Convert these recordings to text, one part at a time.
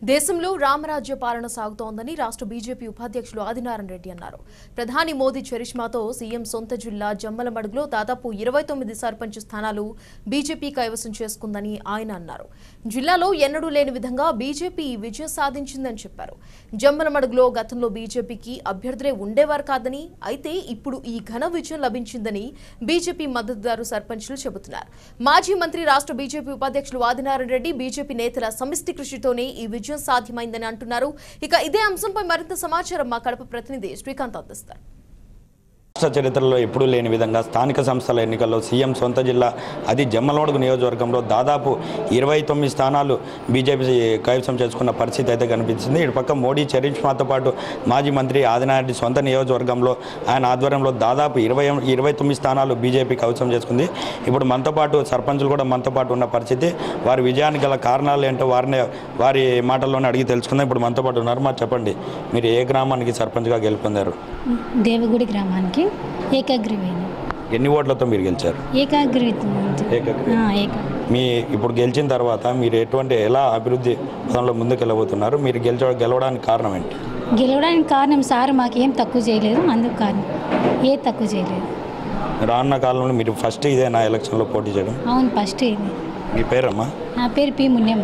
దేశంలో రామరాజ్య పాలన సాగుతోందని రాష్ట్ర బీజేపీ ఉపాధ్యక్షులు ఆదినారాయణ రెడ్డి అన్నారు ప్రధాని మోదీ చరిష్మాతో సీఎం సొంత జిల్లా జమ్మలమడుగులో దాదాపు ఇరవై తొమ్మిది సర్పంచ్ స్థానాలు బీజేపీ కైవసం చేసుకుందని ఆయన అన్నారు జిల్లాలో ఎన్నడూ లేని విధంగా బీజేపీ విజయం సాధించిందని చెప్పారు జమ్మలమడుగులో గతంలో బీజేపీకి అభ్యర్థులే ఉండేవారు కాదని అయితే ఇప్పుడు ఈ ఘన విజయం లభించిందని బీజేపీ మద్దతుదారు సర్పంచ్లు చెబుతున్నారు మాజీ మంత్రి రాష్ట్ర బీజేపీ ఉపాధ్యక్షులు ఆదినారాయణ రెడ్డి బీజేపీ నేతల సమిష్టి కృషితోనే ఈ విజయం సాధ్యమైందని అంటున్నారు ఇక ఇదే అంశంపై మరింత సమాచారం మా కడప ప్రతినిధి శ్రీకాంత్ అందిస్తారు రాష్ట్ర చరిత్రలో ఎప్పుడూ లేని విధంగా స్థానిక సంస్థల ఎన్నికల్లో సీఎం సొంత జిల్లా అది జమ్మలమడుగు నియోజకవర్గంలో దాదాపు ఇరవై తొమ్మిది స్థానాలు బీజేపీ కైవసం చేసుకున్న పరిస్థితి అయితే కనిపించింది ఇటు పక్క మోడీ చరిష్మాతో పాటు మాజీ మంత్రి ఆదినారెడ్డి సొంత నియోజకవర్గంలో ఆయన ఆధ్వర్యంలో దాదాపు ఇరవై ఇరవై తొమ్మిది స్థానాలు బీజేపీ కైవసం చేసుకుంది ఇప్పుడు మనతో పాటు సర్పంచులు కూడా మనతో పాటు ఉన్న పరిస్థితి వారి విజయానికి గల కారణాలు ఏంటో వారిని వారి మాటల్లోనే అడిగి తెలుసుకుందాం ఇప్పుడు మనతో పాటు ఉన్నారు మరి చెప్పండి మీరు ఏ గ్రామానికి సర్పంచ్గా గెలుపొందారు దేవగుడి గ్రామానికి ఏకాగ్రీవైంది ఎన్ని ఓట్లతో మీరు గెలిచారు ఏకాగ్రీవం ఏకాగ్రీవం. ఏక మీ ఇప్పుడు గెలిచిన తర్వాత మీరు ఎటువంటి ఎలా అభివృద్ధి పదంలో ముందుకు వెళ్ళబోతున్నారు మీరు గెలిచ గెలవడానికి కారణం ఏంటి గెలవడానికి కారణం సార్ మాకేం తక్కువ చేయలేదు అందుకు కారణం ఏ తక్కువ చేయలేదు రానున్న కాలంలో మీరు ఫస్ట్ ఇదే నా ఎలక్షన్లో పోటీ చేయడం అవును ఫస్ట్ ఇది మీ పేరమ్మా నా పేరు పి మున్యమ్మ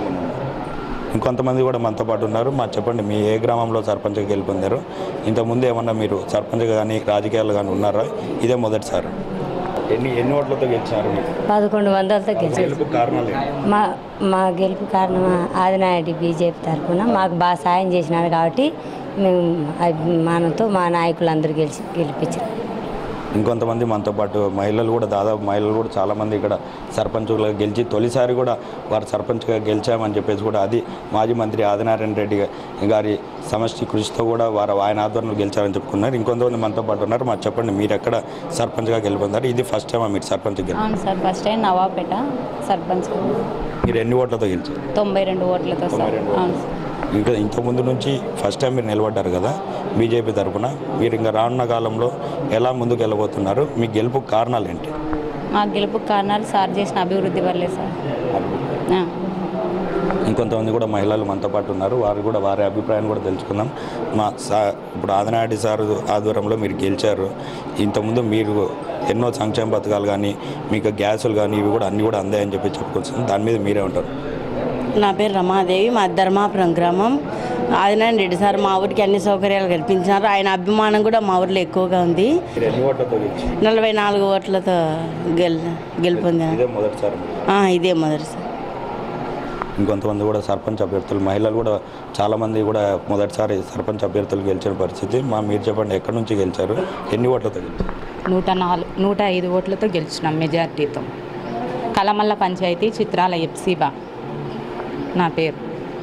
ఇంకొంతమంది కూడా మనతో పాటు ఉన్నారు మా చెప్పండి మీ ఏ గ్రామంలో సర్పంచ్గా గెలుపొందారు ఇంతకుముందు ఏమన్నా మీరు సర్పంచ్గా కానీ రాజకీయాలు కానీ ఉన్నారా ఇదే మొదటిసారి ఎన్ని ఎన్ని ఓట్లతో గెలిచినారు మీరు పదకొండు వందలతో గెలిచి గెలుపు కారణాలు ఏంటి? మా మా గెలుపు కారణం ఆదినాయుడు బీజేపీ తరఫున మాకు బాగా సాయం చేసినాడు కాబట్టి మేము అభిమానంతో మా నాయకులందరూ గెలిచి గెలిపించారు ఇంకొంతమంది మనతో పాటు మహిళలు కూడా దాదాపు మహిళలు కూడా చాలామంది ఇక్కడ సర్పంచ్గా గెలిచి తొలిసారి కూడా వారు సర్పంచ్గా గెలిచామని చెప్పేసి కూడా అది మాజీ మంత్రి ఆదినారాయణ రెడ్డి గారి సమష్టి కృషితో కూడా వారు ఆయన ఆధ్వర్యంలో గెలిచారని చెప్పుకున్నారు ఇంకొంతమంది మనతో పాటు ఉన్నారు మాకు చెప్పండి మీరు ఎక్కడ సర్పంచ్గా గెలుపొందారు ఇది ఫస్ట్ టైం మీరు సర్పంచ్ గెలి అవును sir first time Navapeta sarpanch మీరు ఎన్ని ఓట్లతో గెలిచారు తొంభై రెండు ఓట్లతో సార్ అవును సార్ ఇంకా ఇంతకుముందు నుంచి ఫస్ట్ టైం మీరు నిలబడ్డారు కదా బీజేపీ తరఫున మీరు ఇంకా రానున్న కాలంలో ఎలా ముందుకు వెళ్ళబోతున్నారు మీ గెలుపు కారణాలు ఏంటి మా గెలుపు కారణాలు సార్ చేసిన అభివృద్ధి వల్లే సార్ ఆ. ఇంకొంతమంది కూడా మహిళలు మనతో పాటు ఉన్నారు వారు కూడా వారి అభిప్రాయాన్ని కూడా తెలుసుకుందాం మా సా ఇప్పుడు ఆదినాయుడు సార్ ఆధ్వర్యంలో మీరు గెలిచారు ఇంతకుముందు మీరు ఎన్నో సంక్షేమ పథకాలు కానీ మీకు గ్యాసులు కానీ ఇవి కూడా అన్నీ కూడా అందాయని చెప్పి చెప్పుకొచ్చాను దాని మీద మీరే ఉంటారు నా పేరు రమాదేవి మా ధర్మాపురం గ్రామం ఆదినారాయణ రెడ్డి సార్ మా ఊరికి అన్ని సౌకర్యాలు కల్పించినారు ఆయన అభిమానం కూడా మా ఊర్లో ఎక్కువగా ఉంది మీరు ఎన్ని ఓట్లతో గెలిచి నలభై నాలుగు ఓట్లతో గెల్ గెలుపొందినారు ఇదే మొదటిసారి ఆ, ఇదే మొదటిసారి ఇంకొంతమంది కూడా సర్పంచ్ అభ్యర్థులు మహిళలు కూడా చాలామంది కూడా మొదటిసారి సర్పంచ్ అభ్యర్థులు గెలిచిన పరిస్థితి మా మీరు చెప్పండి ఎక్కడి నుంచి గెలిచారు ఎన్ని ఓట్లతో గెలిచారు నూట నాలుగు నూట ఐదు ఓట్లతో గెలిచినాం మెజార్టీతో కలమల్ల పంచాయతీ చిత్రాల ఎప్సీబా నా పేరు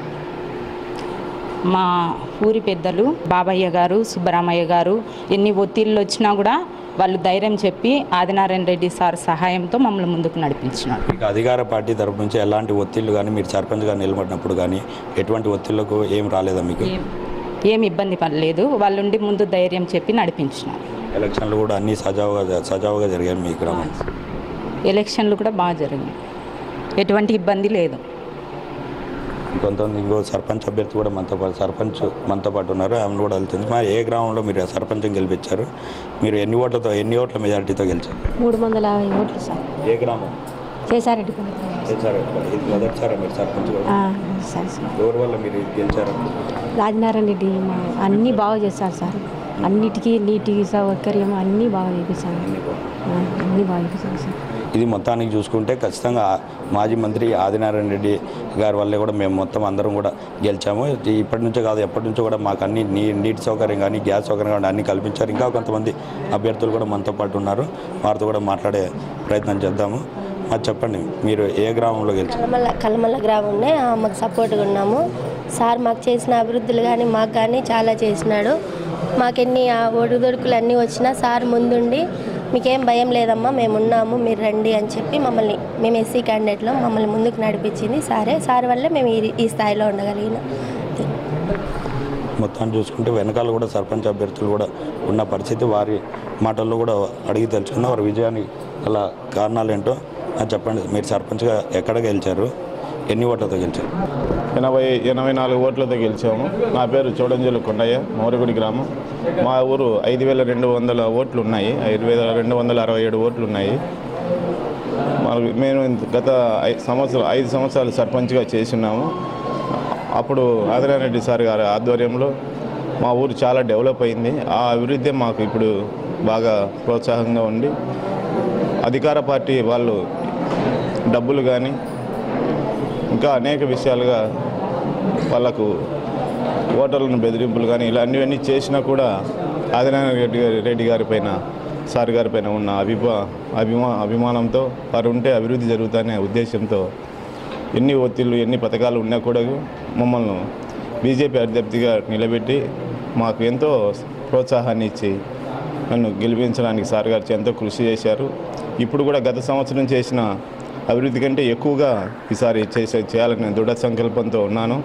మా ఊరి పెద్దలు బాబయ్య గారు సుబ్బరామయ్య గారు ఎన్ని ఒత్తిళ్ళు వచ్చినా కూడా వాళ్ళు ధైర్యం చెప్పి ఆదినారాయణ రెడ్డి సార్ సహాయంతో మమ్మల్ని ముందుకు నడిపించినారు మీకు అధికార పార్టీ తరపు నుంచి ఎలాంటి ఒత్తిళ్ళు కానీ మీరు సర్పంచ్గా నిలబడినప్పుడు కానీ ఎటువంటి ఒత్తిళ్లకు ఏం రాలేదా మీకు ఏం ఏం ఇబ్బంది పడలేదు వాళ్ళుండి ముందు ధైర్యం చెప్పి నడిపించినారు ఎలక్షన్లు కూడా అన్నీ సజావుగా సజావుగా జరిగాయి మీ గ్రామం ఎలక్షన్లు కూడా బాగా జరిగాయి ఎటువంటి ఇబ్బంది లేదు కొంతమంది ఇంకో సర్పంచ్ అభ్యర్థి కూడా మనతో పాటు సర్పంచ్ మనతో పాటు ఉన్నారు ఆమెను కూడా వెళ్తుంది మరి ఏ గ్రామంలో మీరు సర్పంచ్ గెలిపించారు మీరు ఎన్ని ఓట్లతో ఎన్ని ఓట్ల మెజారిటీతో గెలిచారు మూడు వందల యాభై ఓట్లు సార్ ఏ గ్రామం చేశారెడ్డి సరే ఇది మొదటిసారి మీరు సర్పంచ్ సరే సార్ ఎవరి వల్ల మీరు గెలిచారు రాజనారాయణ రెడ్డి మా అన్నీ బాగా చేస్తారు సార్ అన్నిటికీ నీటి సౌకర్యం అన్నీ బాగా చేపిస్తారు అన్నీ బాగా చేపిస్తారు సార్ ఇది మొత్తానికి చూసుకుంటే ఖచ్చితంగా మాజీ మంత్రి ఆదినారాయణ రెడ్డి గారి వల్లే కూడా మేము మొత్తం అందరం కూడా గెలిచాము ఇది ఇప్పటి నుంచే కాదు ఎప్పటి నుంచో కూడా మాకు అన్ని నీ నీటి సౌకర్యం కానీ గ్యాస్ సౌకర్యం కానీ అన్ని కల్పించారు ఇంకా కొంతమంది అభ్యర్థులు కూడా మనతో పాటు ఉన్నారు వారితో కూడా మాట్లాడే ప్రయత్నం చేద్దాము మాకు చెప్పండి మీరు ఏ గ్రామంలో గెలిచారు కలమల్ల కలమల్ల గ్రామంలో మాకు సపోర్ట్గా ఉన్నాము సార్ మాకు చేసిన అభివృద్ధులు కానీ మాకు కానీ చాలా చేసినాడు మాకెన్ని ఆ ఒడిదొడుకులు అన్నీ వచ్చినా సార్ ముందుండి మీకేం భయం లేదమ్మా మేము ఉన్నాము మీరు రండి అని చెప్పి మమ్మల్ని మేము ఎస్సీ క్యాండిడేట్లో మమ్మల్ని ముందుకు నడిపించింది సారే సార్ వల్లే మేము ఈ ఈ స్థాయిలో ఉండగలిగినాం మొత్తాన్ని చూసుకుంటే వెనకాల కూడా సర్పంచ్ అభ్యర్థులు కూడా ఉన్న పరిస్థితి వారి మాటల్లో కూడా అడిగి తెలుసుకున్న వారి విజయానికి గల కారణాలు ఏంటో అది చెప్పండి మీరు సర్పంచ్గా ఎక్కడ గెలిచారు ఎన్ని ఓట్లతో గెలిచారు ఎనభై ఎనభై నాలుగు ఓట్లతో గెలిచాము నా పేరు చోడంజలు కొండయ్య మోరగుడి గ్రామం మా ఊరు ఐదు వేల రెండు వందల ఓట్లు ఉన్నాయి ఐదు వేల రెండు వందల అరవై ఏడు ఓట్లు ఉన్నాయి మనకు మేము ఇంత- గత ఐ- సంవత్సరం ఐదు సంవత్సరాలు సర్పంచ్గా చేస్తున్నాము అప్పుడు ఆదినారెడ్డి సార్ గారి ఆధ్వర్యంలో మా ఊరు చాలా డెవలప్ అయింది ఆ అభివృద్ధి మాకు ఇప్పుడు బాగా ప్రోత్సాహంగా ఉండి అధికార పార్టీ వాళ్ళు డబ్బులు కానీ ఇంకా అనేక విషయాలుగా వాళ్ళకు ఓటర్లను బెదిరింపులు కానీ ఇలా అన్నివన్నీ చేసినా కూడా ఆదినారాయణ రెడ్డి గారి రెడ్డి గారి పైన సార్ గారి పైన ఉన్న అభిమా అభిమా అభిమానంతో వారు ఉంటే అభివృద్ధి జరుగుతానే ఉద్దేశంతో ఎన్ని ఒత్తిళ్ళు ఎన్ని పథకాలు ఉన్నా కూడా మమ్మల్ని బీజేపీ అభ్యర్థిగా నిలబెట్టి మాకు ఎంతో ప్రోత్సాహాన్ని ఇచ్చి నన్ను గెలిపించడానికి సార్ గారు ఎంతో కృషి చేశారు ఇప్పుడు కూడా గత సంవత్సరం చేసిన అభివృద్ధి కంటే ఎక్కువగా ఈసారి చేసే చేయాలని దృఢ సంకల్పంతో ఉన్నాను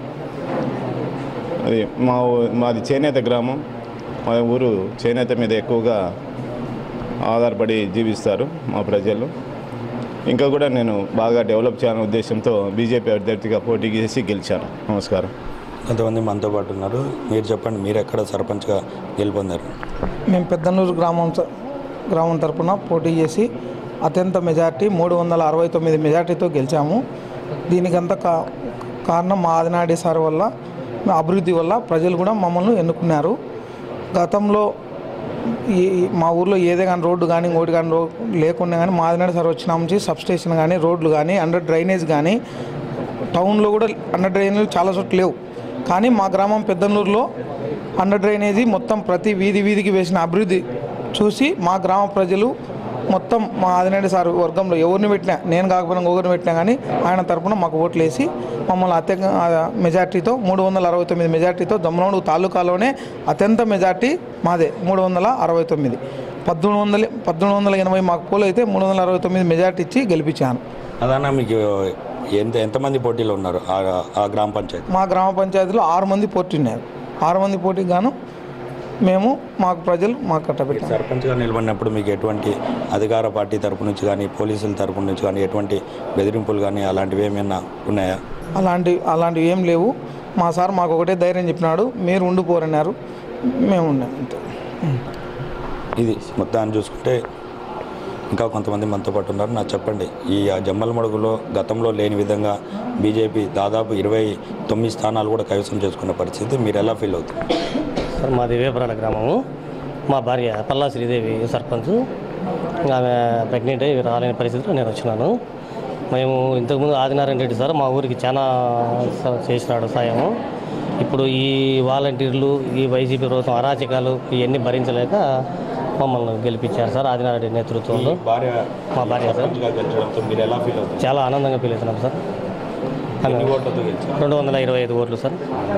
అది మా ఊ- మాది చేనేత గ్రామం మా ఊరు చేనేత మీద ఎక్కువగా ఆధారపడి జీవిస్తారు మా ప్రజలు ఇంకా కూడా నేను బాగా డెవలప్ చేయాలనే ఉద్దేశంతో బీజేపీ అభ్యర్థిగా పోటీ చేసి గెలిచాను నమస్కారం కొంతమంది మనతో పాటు ఉన్నారు మీరు చెప్పండి మీరు ఎక్కడ సర్పంచ్గా గెలుపొందారు మేము పెద్దనూరు గ్రామం స- గ్రామం తరపున పోటీ చేసి అత్యంత మెజార్టీ మూడు వందల అరవై తొమ్మిది మెజార్టీతో గెలిచాము దీనికంత కా కారణం మా ఆదినాడి సార్ వల్ల మా అభివృద్ధి వల్ల ప్రజలు కూడా మమ్మల్ని ఎన్నుకున్నారు గతంలో ఈ ఈ- మా ఊర్లో ఏదే కానీ రోడ్డు కానీ ఇంకోటి కానీ రో లేకుండా కానీ మా ఆదినాడి సార్ వచ్చిన నుంచి సబ్ స్టేషన్ కానీ రోడ్లు కానీ అండర్ డ్రైనేజ్ కానీ టౌన్లో కూడా అండర్ డ్రైనేజ్ చాలా చోట్ల లేవు కానీ మా గ్రామం పెద్దనూరులో అండర్ డ్రైనేజీ మొత్తం ప్రతి వీధి వీధికి వేసిన అభివృద్ధి చూసి మా గ్రామ ప్రజలు మొత్తం మా ఆదినాయుడు సార్ వర్గంలో ఎవరిని పెట్టినా నేను కాకపోయినా ఇంకొకరిని పెట్టినా కానీ ఆయన తరపున మాకు ఓట్లు వేసి మమ్మల్ని అత్యంత మెజార్టీతో మూడు వందల అరవై తొమ్మిది మెజార్టీతో దమ్మనోడు తాలూకాలోనే అత్యంత మెజార్టీ మాదే మూడు వందల అరవై తొమ్మిది పద్దెనిమిది వందల పద్దెనిమిది వందల ఎనభై మాకు పోలు అయితే మూడు వందల అరవై తొమ్మిది మెజార్టీ ఇచ్చి గెలిపించాను అదన్నా మీకు ఎంత ఎంతమంది పోటీలో ఉన్నారు ఆ- ఆ గ్రామ పంచాయతీ మా గ్రామ పంచాయతీలో ఆరు మంది పోటీ ఉన్నారు ఆరు మంది పోటీకి గాను మేము మాకు ప్రజలు మాకు కట్టబెట్టారు సర్పంచ్గా నిలబడినప్పుడు మీకు ఎటువంటి అధికార పార్టీ తరపు నుంచి కానీ పోలీసుల తరపు నుంచి కానీ ఎటువంటి బెదిరింపులు కానీ అలాంటివి ఏమైనా ఉన్నాయా అలాంటి అలాంటివి ఏం లేవు మా సార్ మాకు ఒకటే ధైర్యం చెప్పినాడు మీరు ఉండిపోరన్నారు మేము ఉన్నాం అంతే ఇది మొత్తాన్ని చూసుకుంటే ఇంకా కొంతమంది మనతో పాటు ఉన్నారు నాకు చెప్పండి ఈ జమ్మల మడుగులో గతంలో లేని విధంగా బీజేపీ దాదాపు ఇరవై తొమ్మిది స్థానాలు కూడా కైవసం చేసుకున్న పరిస్థితి మీరు ఎలా ఫీల్ అవుతుంది సార్ మాది వేపరాల గ్రామము మా భార్య పల్లా శ్రీదేవి సర్పంచ్ ఆమె ప్రెగ్నెంట్ అయ్యి రాలేని పరిస్థితిలో నేను వచ్చినాను మేము ఇంతకుముందు ఆదినారాయణ రెడ్డి సార్ మా ఊరికి చాలా స- చేసినాడు సాయము ఇప్పుడు ఈ వాలంటీర్లు ఈ వైసీపీ ప్రభుత్వం అరాచకాలు ఇవన్నీ భరించలేక మమ్మల్ని గెలిపించారు సార్ ఆదినారాయణ రెడ్డి నేతృత్వంలో భార్య మా భార్య సార్ సర్పంచ్గా గెలిచడంతో మీరు ఎలా ఫీల్ అవుతుంది చాలా ఆనందంగా ఫీల్ అవుతున్నాం సార్ ఎన్ని ఓట్లతో గెలిచారు రెండు వందల ఇరవై ఐదు ఓట్లు సార్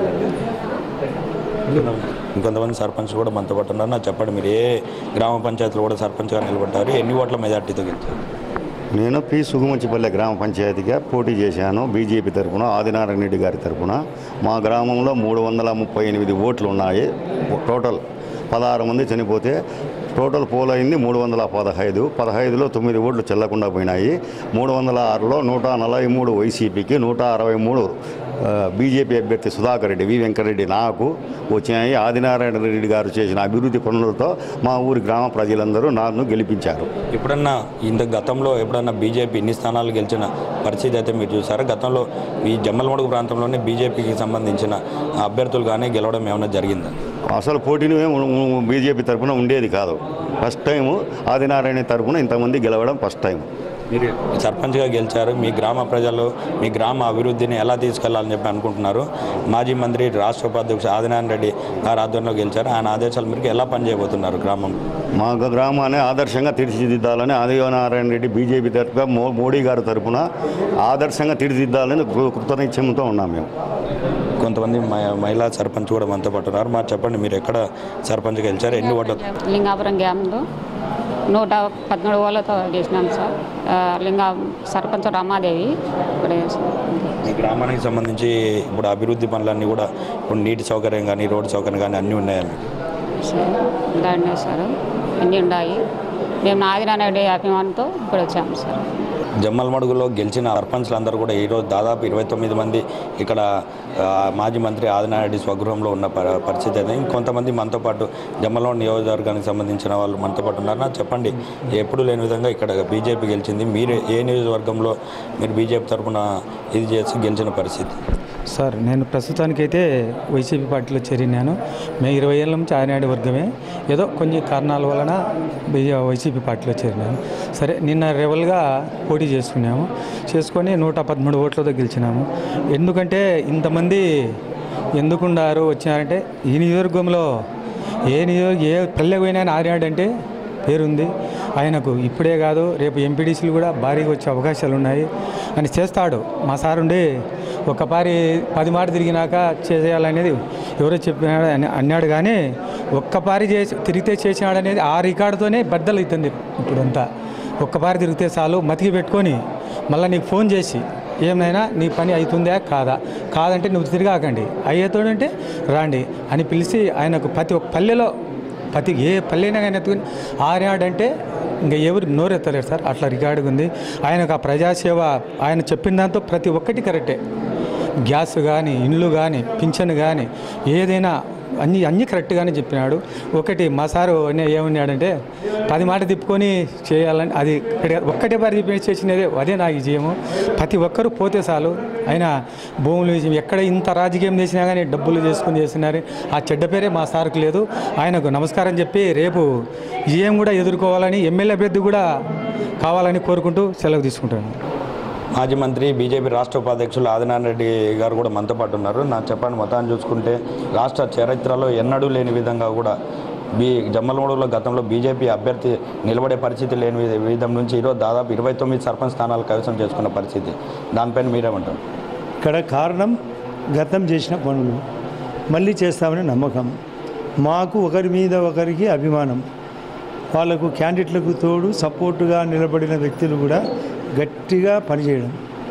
ఇంకొంతమంది సర్పంచ్ కూడా మనతో పాటు ఉన్నారు నాకు చెప్పండి మీరు ఏ గ్రామ పంచాయతీలో కూడా సర్పంచ్గా నిలబడ్డారు ఎన్ని ఓట్ల మెజార్టీతో గెలిచారు నేను పి సుగుమంచిపల్లె గ్రామ పంచాయతీగా పోటీ చేశాను బీజేపీ తరఫున ఆదినారాయణ రెడ్డి గారి తరఫున మా గ్రామంలో మూడు వందల ముప్పై ఎనిమిది ఓట్లు ఉన్నాయి టోటల్ పదహారు మంది చనిపోతే టోటల్ పోల్ అయింది మూడు వందల పదహైదు పదహైదులో తొమ్మిది ఓట్లు చెల్లకుండా పోయినాయి మూడు వందల ఆరులో నూట నలభై మూడు వైసీపీకి నూట అరవై మూడు ఆ, బీజేపీ అభ్యర్థి సుధాకర్ రెడ్డి వి వెంకటరెడ్డి నాకు వచ్చినాయి ఆదినారాయణ రెడ్డి గారు చేసిన అభివృద్ధి పనులతో మా ఊరి గ్రామ ప్రజలందరూ నన్ను గెలిపించారు ఎప్పుడన్నా ఇంత గతంలో ఎప్పుడన్నా బీజేపీ ఇన్ని స్థానాలు గెలిచిన పరిస్థితి అయితే మీరు చూసారా గతంలో ఈ జమ్మలమడుగు ప్రాంతంలోనే బీజేపీకి సంబంధించిన అభ్యర్థులు కానీ గెలవడం ఏమైనా జరిగిందా అసలు పోటీలు ఏం బీజేపీ తరఫున ఉండేది కాదు ఫస్ట్ టైం ఆదినారాయణ తరఫున ఇంతమంది గెలవడం ఫస్ట్ టైం మీరు సర్పంచ్గా గెలిచారు మీ గ్రామ ప్రజలు మీ గ్రామ అభివృద్ధిని ఎలా తీసుకెళ్లాలని చెప్పి అనుకుంటున్నారు మాజీ మంత్రి రాష్ట్ర ఉపాధ్యక్షుడు ఆదినారాయణ రెడ్డి గారి ఆధ్వర్యంలో గెలిచారు ఆయన ఆదేశాల మేరకు ఎలా పనిచేయబోతున్నారు గ్రామంలో మా గ్రామాన్ని ఆదర్శంగా తీర్చిదిద్దాలని ఆదినారాయణ రెడ్డి బీజేపీ తరఫున మో మోడీ గారి తరఫున ఆదర్శంగా తీర్చిదిద్దాలని కృ- కృతనిశ్చయంతో ఉన్నాం మేము కొంతమంది మ- మహిళా సర్పంచ్ కూడా మనతో పాటు ఉన్నారు మరి చెప్పండి మీరు ఎక్కడ సర్పంచ్గా గెలిచారు ఎన్ని ఓట్ల లింగాపురం గ్రామంలో నూట పద్మూడు ఓళ్ళతో చేసినాం సార్ ఆ, లింగా సర్పంచ్ రమాదేవి ఇక్కడ మీ గ్రామానికి సంబంధించి ఇప్పుడు అభివృద్ధి పనులన్నీ కూడా ఇప్పుడు నీటి సౌకర్యం కానీ రోడ్డు సౌకర్యం కానీ అన్నీ ఉన్నాయా మీకు సార్ దాంట్లో సార్ అన్నీ ఉన్నాయి మేము ఆదినారెడ్డి అభిమానంతో ఇక్కడ వచ్చాము సార్ జమ్మలమడుగులో గెలిచిన సర్పంచ్లందరూ కూడా ఈరోజు దాదాపు ఇరవై తొమ్మిది మంది ఇక్కడ ఆ, మాజీ మంత్రి ఆదినారెడ్డి స్వగృహంలో ఉన్న ప- పరిస్థితి అయితే ఇంకొంతమంది మనతో పాటు జమ్మలమడు నియోజకవర్గానికి సంబంధించిన వాళ్ళు మనతో పాటు ఉన్నారు నాకు చెప్పండి ఎప్పుడు లేని విధంగా ఇక్కడ బీజేపీ గెలిచింది మీరు ఏ నియోజకవర్గంలో మీరు బీజేపీ తరఫున ఇది చేసి గెలిచిన పరిస్థితి సార్ నేను ప్రస్తుతానికైతే వైసీపీ పార్టీలో చేరినాను మేము ఇరవై ఏళ్ళ నుంచి ఆనాడు వర్గమే ఏదో కొన్ని కారణాల వలన బీ- వైసీపీ పార్టీలో చేరినాను సరే నిన్న రెవల్గా పోటీ చేసుకున్నాము చేసుకొని నూట పదమూడు ఓట్లతో గెలిచినాము ఎందుకంటే ఇంతమంది ఎందుకుండారు వచ్చినారంటే ఈ నియోజకవర్గంలో ఏ నియోజక ఏ పల్లెకు పోయినా ఆనాడు అంటే పేరుంది ఆయనకు ఇప్పుడే కాదు రేపు ఎంపీడీసీలు కూడా భారీగా వచ్చే అవకాశాలు ఉన్నాయి అని చేస్తాడు మా సార్ ఉండి ఒక్కపారి పది మాట తిరిగినాక చేసేయాలనేది ఎవరో చెప్పినాడు అని అన్నాడు కానీ ఒక్కపారి చేసి తిరిగితే చేసినాడు అనేది ఆ రికార్డుతోనే బద్దలు అవుతుంది ఇప్పుడంతా ఒక్కపారి తిరిగితే చాలు మతికి పెట్టుకొని మళ్ళీ నీకు ఫోన్ చేసి ఏమైనా నీ పని అవుతుందా కాదా కాదంటే నువ్వు తిరగాకండి అయ్యేతోడంటే రాండి అని పిలిచి ఆయనకు ప్రతి ఒక్క పల్లెలో ప్రతి ఏ పల్లెైనా కానీ ఎత్తుకుని ఆనాడంటే ఇంకా ఎవరు నోరెత్తలేరు సార్ అట్లా రికార్డుగా ఉంది ఆయనకు ఆ ప్రజాసేవ ఆయన చెప్పిన దాంతో ప్రతి ఒక్కటి కరెక్టే గ్యాస్ కానీ ఇండ్లు కానీ పింఛన్ కానీ ఏదైనా అన్ని అన్నీ కరెక్ట్గానే చెప్పినాడు ఒకటి మా సారు అనే ఏమన్నాడంటే పది మాట తిప్పుకొని చేయాలని అది ఇక్కడ ఒక్కటే పరి చెప్పి చేసినదే అదే నా విజయము ప్రతి ఒక్కరూ పోతే చాలు ఆయన భూములు విషయం ఎక్కడ ఇంత రాజకీయం చేసినా కానీ డబ్బులు చేసుకుని చేస్తున్నారు ఆ చెడ్డ పేరే మా సార్కు లేదు ఆయనకు నమస్కారం చెప్పి రేపు విజయం కూడా ఎదుర్కోవాలని ఎమ్మెల్యే అభ్యర్థి కూడా కావాలని కోరుకుంటూ సెలవు తీసుకుంటాను మాజీ మంత్రి బీజేపీ రాష్ట్ర ఉపాధ్యక్షులు ఆదినారాయణ రెడ్డి గారు కూడా మనతో పాటు ఉన్నారు నాకు చెప్పండి మొత్తాన్ని చూసుకుంటే రాష్ట్ర చరిత్రలో ఎన్నడూ లేని విధంగా కూడా బీ జమ్మలమూడులో గతంలో బీజేపీ అభ్యర్థి నిలబడే పరిస్థితి లేని విధ- విధం నుంచి ఈరోజు దాదాపు ఇరవై తొమ్మిది సర్పంచ్ స్థానాలు కైవసం చేసుకున్న పరిస్థితి దానిపైన మీరేమంటారు ఇక్కడ కారణం గతం చేసిన పనులు మళ్ళీ చేస్తామని నమ్మకం మాకు ఒకరి మీద ఒకరికి అభిమానం వాళ్ళకు క్యాండిడేట్లకు తోడు సపోర్టుగా నిలబడిన వ్యక్తులు కూడా గట్టిగా పనిచేయడం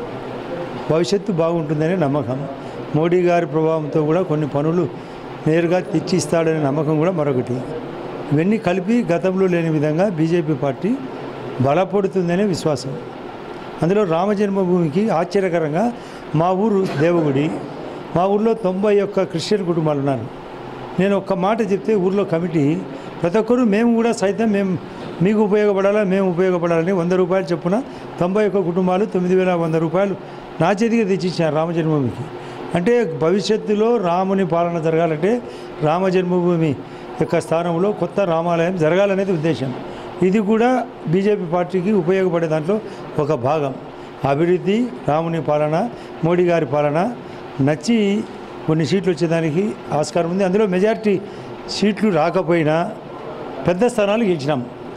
భవిష్యత్తు బాగుంటుందనే నమ్మకం మోడీ గారి ప్రభావంతో కూడా కొన్ని పనులు నేరుగా తెచ్చిస్తాడనే నమ్మకం కూడా మరొకటి ఇవన్నీ కలిపి గతంలో లేని విధంగా బీజేపీ పార్టీ బలపడుతుందనే విశ్వాసం అందులో రామ జన్మభూమికి ఆశ్చర్యకరంగా మా ఊరు దేవగుడి మా ఊర్లో తొంభై ఒక్క క్రిస్టియన్ కుటుంబాలు ఉన్నారు నేను ఒక్క మాట చెప్తే ఊర్లో కమిటీ ప్రతి ఒక్కరు మేము కూడా సైతం మేము మీకు ఉపయోగపడాలా మేము ఉపయోగపడాలని వంద రూపాయలు చొప్పున తొంభై ఒక్క కుటుంబాలు తొమ్మిది వేల వంద రూపాయలు నా చేతికి తెచ్చిచ్చారు రామ జన్మభూమికి అంటే భవిష్యత్తులో రాముని పాలన జరగాలంటే రామ జన్మభూమి యొక్క స్థానంలో కొత్త రామాలయం జరగాలనేది ఉద్దేశం ఇది కూడా బీజేపీ పార్టీకి ఉపయోగపడే దాంట్లో ఒక భాగం అభివృద్ధి రాముని పాలన మోడీ గారి పాలన నచ్చి కొన్ని సీట్లు వచ్చేదానికి ఆస్కారం ఉంది అందులో మెజారిటీ సీట్లు రాకపోయినా పెద్ద స్థానాలు గెలిచినాం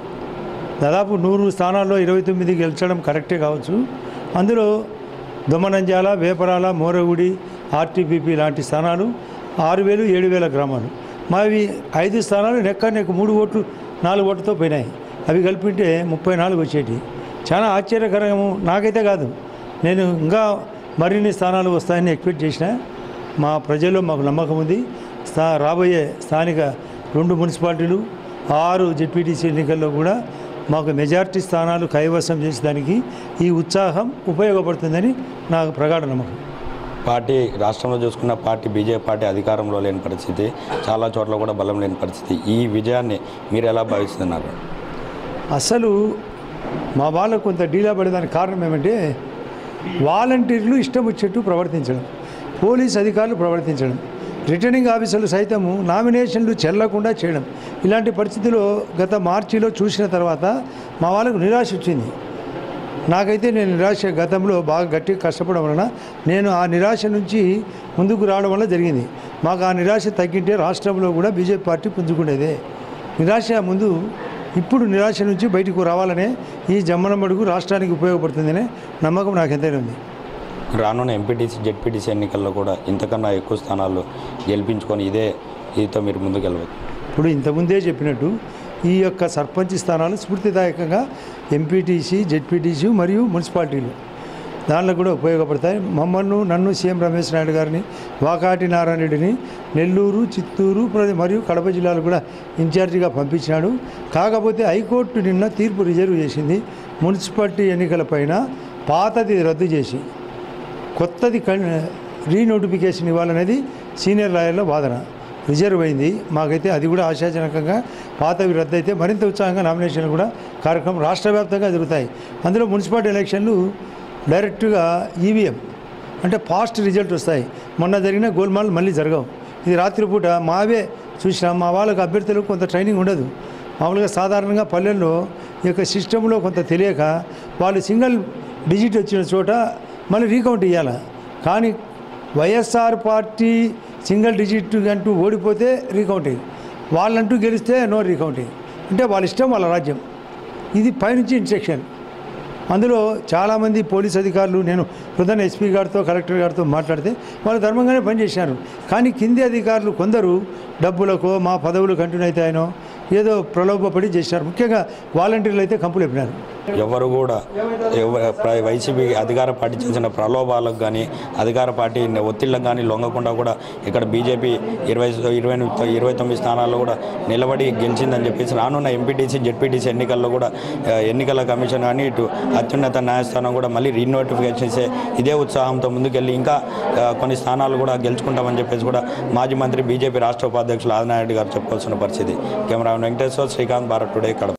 దాదాపు నూరు స్థానాల్లో ఇరవై తొమ్మిది గెలిచడం కరెక్టే కావచ్చు అందులో దొమ్మనంజాల వేపరాల మోరగుడి ఆర్టీపీపీ లాంటి స్థానాలు ఆరు వేలు ఏడు వేల గ్రామాలు మావి ఐదు స్థానాలు నెక్క నెక్క మూడు ఓట్లు నాలుగు ఓట్లతో పోయినాయి అవి కలిపింటే ముప్పై నాలుగు వచ్చేటి చాలా ఆశ్చర్యకరము నాకైతే కాదు నేను ఇంకా మరిన్ని స్థానాలు వస్తాయని ఎక్స్పెక్ట్ చేసిన మా ప్రజల్లో మాకు నమ్మకం ఉంది స్థా రాబోయే స్థానిక రెండు మున్సిపాలిటీలు ఆరు జెడ్పీటీసీ ఎన్నికల్లో కూడా మాకు మెజారిటీ స్థానాలు కైవసం చేసేదానికి ఈ ఉత్సాహం ఉపయోగపడుతుందని నాకు ప్రగాఢ నమ్మకం పార్టీ రాష్ట్రంలో చూసుకున్న పార్టీ బీజేపీ పార్టీ అధికారంలో లేని పరిస్థితి చాలా చోట్ల కూడా బలం లేని పరిస్థితి ఈ విజయాన్ని మీరు ఎలా భావిస్తున్నారు అసలు మా వాళ్ళకు కొంత డీలా పడేదానికి కారణం ఏమంటే వాలంటీర్లు ఇష్టం వచ్చేట్టు ప్రవర్తించడం పోలీస్ అధికారులు ప్రవర్తించడం రిటర్నింగ్ ఆఫీసర్లు సైతము నామినేషన్లు చెల్లకుండా చేయడం ఇలాంటి పరిస్థితిలో గత మార్చిలో చూసిన తర్వాత మా వాళ్ళకు నిరాశ వచ్చింది నాకైతే నేను నిరాశ గతంలో బాగా గట్టిగా కష్టపడడం వలన నేను ఆ నిరాశ నుంచి ముందుకు రావడం వల్ల జరిగింది మాకు ఆ నిరాశ తగ్గింటే రాష్ట్రంలో కూడా బీజేపీ పార్టీ పుంజుకునేదే నిరాశ ముందు ఇప్పుడు నిరాశ నుంచి బయటకు రావాలనే ఈ జమ్మనమడుగు రాష్ట్రానికి ఉపయోగపడుతుందనే నమ్మకం నాకు ఎంతైనా ఉంది రానున్న ఎంపీటీసీ జెడ్పీటీసీ ఎన్నికల్లో కూడా ఇంతకన్నా ఎక్కువ స్థానాలు గెలిపించుకొని ఇదే ఇదితో మీరు ముందుకెళ్ళవచ్చు ఇప్పుడు ఇంతకుముందే చెప్పినట్టు ఈ యొక్క సర్పంచ్ స్థానాలు స్ఫూర్తిదాయకంగా ఎంపీటీసీ జెడ్పీటీసీ మరియు మున్సిపాలిటీలు దానిలో కూడా ఉపయోగపడతాయి మమ్మల్ని నన్ను సీఎం రమేష్ నాయుడు గారిని వాకాటి నారాయణ రెడ్డిని నెల్లూరు చిత్తూరు ప్ర- మరియు కడప జిల్లాలు కూడా ఇన్ఛార్జిగా పంపించినాడు కాకపోతే హైకోర్టు నిన్న తీర్పు రిజర్వ్ చేసింది మున్సిపాలిటీ ఎన్నికలపైన పాతది రద్దు చేసి కొత్తది కన్ రీనోటిఫికేషన్ ఇవ్వాలనేది సీనియర్ లాయర్ల వాదన రిజర్వ్ అయింది మాకైతే అది కూడా ఆశాజనకంగా పాతవి రద్దు అయితే మరింత ఉత్సాహంగా నామినేషన్లు కూడా కార్యక్రమం రాష్ట్ర వ్యాప్తంగా జరుగుతాయి అందులో మున్సిపాలిటీ ఎలక్షన్లు డైరెక్ట్గా ఈవీఎం అంటే ఫాస్ట్ రిజల్ట్ వస్తాయి మొన్న జరిగిన గోల్మాల్ మళ్ళీ జరగవు ఇది రాత్రిపూట మావే చూసినా మా వాళ్ళకి అభ్యర్థులకు కొంత ట్రైనింగ్ ఉండదు మామూలుగా సాధారణంగా పల్లెల్లో ఈ యొక్క సిస్టంలో కొంత తెలియక వాళ్ళు సింగిల్ డిజిట్ వచ్చిన చోట మళ్ళీ రీకౌంట్ ఇవ్వాలి కానీ వైఎస్ఆర్ పార్టీ సింగిల్ డిజిట్ అంటూ ఓడిపోతే రీకౌంటింగ్ వాళ్ళంటూ గెలిస్తే నో రీకౌంటింగ్ అంటే వాళ్ళ ఇష్టం వాళ్ళ రాజ్యం ఇది పైనుంచి ఇన్స్ట్రక్షన్ అందులో చాలామంది పోలీస్ అధికారులు నేను ప్రధాన ఎస్పీ గారితో కలెక్టర్ గారితో మాట్లాడితే వాళ్ళు ధర్మంగానే పనిచేశారు కానీ కింది అధికారులు కొందరు డబ్బులకో మా పదవులు కంటిన్యూ అవుతాయనో ఏదో ప్రలోభపడి చేశారు ముఖ్యంగా వాలంటీర్లు అయితే కంపులు చెప్పినారు ఎవరు కూడా ఎవ- ప్ర- వైసీపీ అధికార పార్టీ చేసిన ప్రలోభాలకు కానీ అధికార పార్టీ ఒత్తిళ్ళకు కానీ లొంగకుండా కూడా ఇక్కడ బీజేపీ ఇరవై ఇరవై ఎనిమిది- ఇరవై తొమ్మిది స్థానాల్లో కూడా నిలబడి గెలిచిందని చెప్పేసి రానున్న ఎంపీటీసీ జెడ్పీటీసీ ఎన్నికల్లో కూడా ఆ, ఎన్నికల కమిషన్ కానీ ఇటు అత్యున్నత న్యాయస్థానం కూడా మళ్ళీ రీనోటిఫికేషన్ చేసే ఇదే ఉత్సాహంతో ముందుకెళ్ళి ఇంకా ఆ, కొన్ని స్థానాలు కూడా గెలుచుకుంటామని చెప్పేసి కూడా మాజీ మంత్రి బీజేపీ రాష్ట్ర ఉపాధ్యక్షులు ఆదినాయుడు గారు చెప్పాల్సిన పరిస్థితి కెమెరా వెంకటేశ్వర్ శ్రీకాంత్ భారత్ టుడే కడప